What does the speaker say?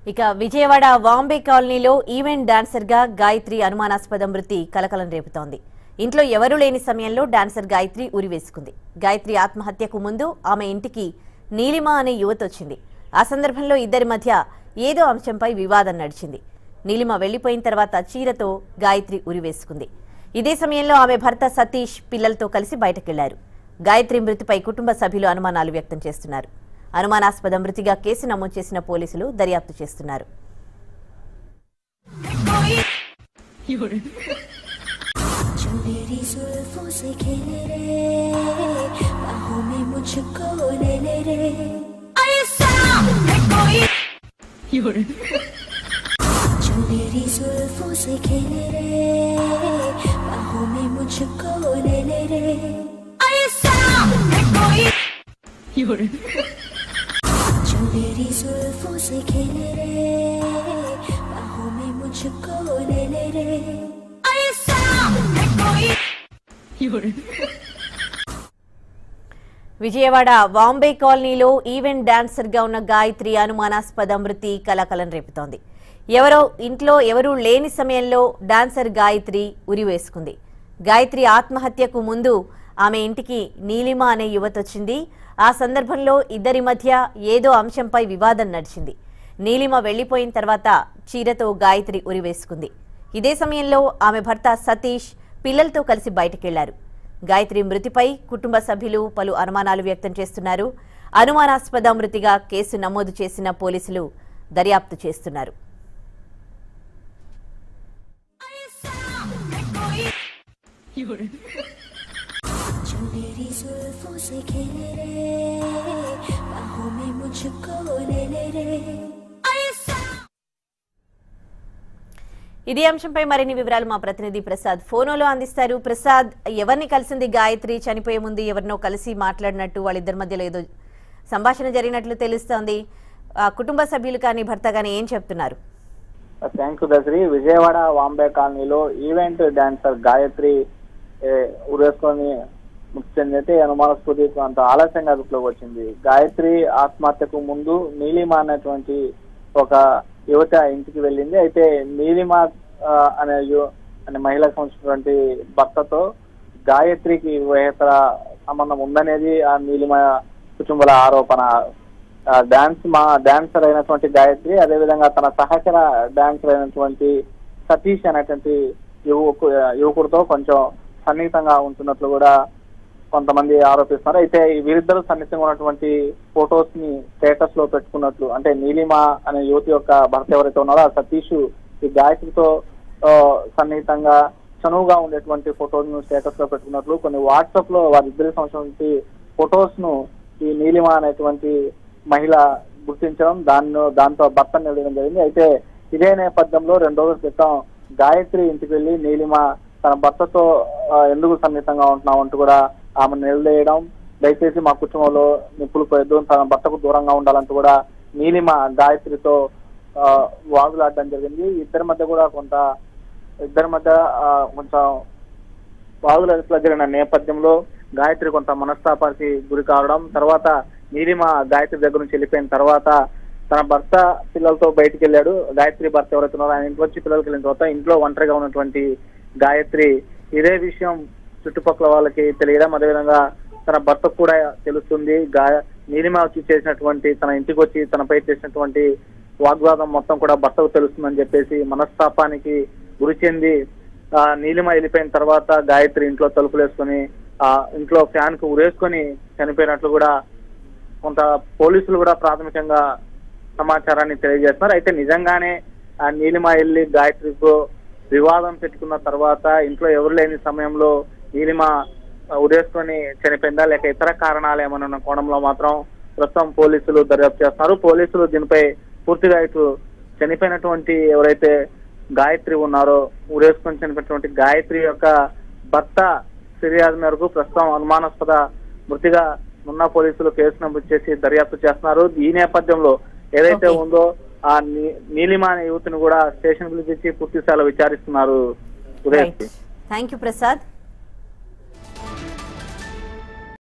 ఇక విజయవాడ వాంబే కాలనీలో event dancer గా గాయత్రి అనుమానాస్పద మృతి కలకలం రేపుతోంది ఇంట్లో ఎవరూ లేని సమయంలో డాన్సర్ గాయత్రి ఉరివేసుకుంది గాయత్రి ఆత్మహత్యకు ముందు ఆమె ఇంటికి నీలిమ అనే యువత వచ్చింది ఆ సందర్భంలో ఇద్దరి మధ్య ఏదో అంశంపై వివాదం నడిచింది నీలిమ వెళ్లిపోయిన తర్వాత చీరతో గాయత్రి ఉరివేసుకుంది ఇదే సమయంలో ఆమె భర్త సతీష్ పిల్లలతో కలిసి బయటకెళ్లారు గాయత్రి మృతిపై కుటుంబ సభ్యులు అనుమానాలు వ్యక్తం చేస్తున్నారు అనుమానాస్పద మృతిగా కేసు నమోదు చేసిన పోలీసులు దర్యాప్తు చేస్తున్నారు जो मेरी जुल्फों से खेले रे बाहों में मुझको ले ले रे जो मेरी जुल्फों से खेले रे बाहों में मुझको ले ले रे जो मेरी जुल्फों से खेले रे बाहों में मुझको ले ले रे విజయవాడ వాంబే కాలనీలో ఈవెంట్ డాన్సర్ గా ఉన్న గాయత్రి అనుమానాస్పద మృతి కలకలం రేపుతోంది ఎవరో ఇంట్లో ఎవరూ లేని సమయంలో డాన్సర్ గాయత్రి ఉరివేసుకుంది గాయత్రి ఆత్మహత్యకు ముందు ఆమె ఇంటికి నీలిమ అనే యువత వచ్చింది ఆ సందర్భంలో ఇద్దరి మధ్య ఏదో అంశంపై వివాదం నడిచింది నీలిమ వెళ్లిపోయిన తర్వాత చీరతో గాయత్రి ఉరివేసుకుంది ఇదే సమయంలో ఆమె భర్త సతీష్ పిల్లలతో కలిసి బయటకెళ్లారు గాయత్రి మృతిపై కుటుంబ సభ్యులు పలు అనుమానాలు వ్యక్తం చేస్తున్నారు అనుమానాస్పద మృతిగా కేసు నమోదు చేసిన పోలీసులు దర్యాప్తు చేస్తున్నారు जो मेरी जुल्फों से खेले रे बाहों में मुझको ले ले रे ఇదే అంశంపై మరిన్ని వివరాలు మా ప్రతినిధి ప్రసాద్ ఫోనోలో అందిస్తారు ప్రసాద్ ఎవరిని కలిసింది గాయత్రి చనిపోయే ముందు ఎవరినో కలిసి మాట్లాడినట్టు వాళ్ళిద్దరి మధ్యలో ఏదో సంభాషణ జరిగినట్లు తెలుస్తోంది ఆ కుటుంబ సభ్యులు కానీ భర్త కానీ ఏం చెప్తున్నారు థ్యాంక్ యూ దసరి విజయవాడ వాంబే కాలనీలో ఈవెంట్ డాన్సర్ గాయత్రి ఏ, ఉరేసుకొని మృతి చెందితే అనుమానాస్పది అంత ఆలస్యంగా అదుపులోకి వచ్చింది గాయత్రి ఆత్మహత్యకు ముందు నీలిమ అనేటువంటి ఒక యువత ఇంటికి వెళ్ళింది అయితే నీలిమ ఆ, అనే యు- అనే మహిళకు సంబంధించినటువంటి భర్తతో గాయత్రికి వివాహేతర సంబంధం ఉందనేది ఆ నీలిమ కుటుంబాల ఆరోపణ ఆ, డాన్స్ మా డాన్సర్ అయినటువంటి గాయత్రి అదేవిధంగా తన సహచర డాన్సర్ అయినటువంటి సతీష్ అనేటువంటి యువకు యువకుడితో కొంచెం సన్నిహితంగా ఉంటున్నట్లు కూడా కొంతమంది ఆరోపిస్తున్నారు అయితే ఈ వీరిద్దరు సన్నిహితంగా ఉన్నటువంటి ఫొటోస్ ని స్టేటస్ లో పెట్టుకున్నట్లు అంటే నీలిమ అనే యువతి యొక్క భర్త ఎవరైతే ఉన్నారో ఆ సతీష్ ఈ గాయత్రితో ఆ, సన్నిహితంగా చనువుగా ఉండేటువంటి ఫొటోస్ ను స్టేటస్ లో పెట్టుకున్నట్లు కొన్ని వాట్సాప్ లో వారిద్దరి సంబంధించి ఫొటోస్ ను ఈ నీలిమ అనేటువంటి మహిళ గుర్తించడం దాన్ని దాంతో భర్త నిలవడం జరిగింది అయితే ఇదే నేపథ్యంలో రెండు రోజుల క్రితం గాయత్రి ఇంటికి వెళ్లి నీలిమ తన భర్తతో ఆ, ఎందుకు సన్నిహితంగా ఉంటున్నావు అంటూ కూడా ఆమె నిలదీయడం దయచేసి మా కుటుంబంలో నిప్పులు పోయొద్దు తన భర్తకు దూరంగా ఉండాలంటూ కూడా నీలిమ గాయత్రితో ఆ, వాదులాడడం జరిగింది ఇద్దరి మధ్య కూడా కొంత ఇద్దరి మధ్య ఆ, కొంచెం వాదుల జరిగిన నేపథ్యంలో గాయత్రి కొంత మనస్తాపానికి గురి కావడం తర్వాత నీలిమ గాయత్రి దగ్గర నుంచి వెళ్ళిపోయిన తర్వాత తన భర్త పిల్లలతో బయటికి వెళ్ళాడు గాయత్రి భర్త ఎవరైతే ఉన్నారో ఆయన ఇంట్లో వచ్చి పిల్లలకి వెళ్ళిన తర్వాత ఇంట్లో ఒంటరిగా ఉన్నటువంటి గాయత్రి ఇదే విషయం చుట్టుపక్కల వాళ్ళకి తెలియడం అదేవిధంగా తన భర్తకు కూడా తెలుస్తుంది గా నీలిమ వచ్చి చేసినటువంటి తన ఇంటికి వచ్చి తనపై చేసినటువంటి వాగ్వాదం మొత్తం కూడా భర్తకు తెలుస్తుందని చెప్పేసి మనస్తాపానికి గురి చెంది ఆ నీలిమ వెళ్ళిపోయిన తర్వాత గాయత్రి ఇంట్లో తలుపులు వేసుకొని ఆ ఇంట్లో ఫ్యాన్ కు ఉరేసుకొని చనిపోయినట్లు కూడా కొంత పోలీసులు కూడా ప్రాథమికంగా సమాచారాన్ని తెలియజేస్తున్నారు అయితే నిజంగానే ఆ నీలిమ వెళ్ళి గాయత్రితో వివాదం పెట్టుకున్న తర్వాత ఇంట్లో ఎవరు లేని సమయంలో నీలిమ ఆ, ఉరేసుకొని చనిపోయిందా లేక ఇతర కారణాలు ఏమైనా ఉన్న కోణంలో మాత్రం ప్రస్తుతం పోలీసులు దర్యాప్తు చేస్తున్నారు పోలీసులు దీనిపై పూర్తిగా ఇటు చనిపోయినటువంటి ఎవరైతే గాయత్రి ఉన్నారో ఉరేసుకొని చనిపోయినటువంటి గాయత్రి యొక్క భర్త ఫిర్యాదు మేరకు ప్రస్తుతం అనుమానాస్పద మృతిగా ఉన్న పోలీసులు కేసు నమోదు చేసి దర్యాప్తు చేస్తున్నారు ఈ నేపథ్యంలో ఏదైతే Okay. ఉందో ఆ నీ- నీలిమ అనే యువతిని కూడా స్టేషన్ పిలిపించి పూర్తి స్థాయిలో విచారిస్తున్నారు ఉదయ్ థ్యాంక్ యూ ప్రసాద్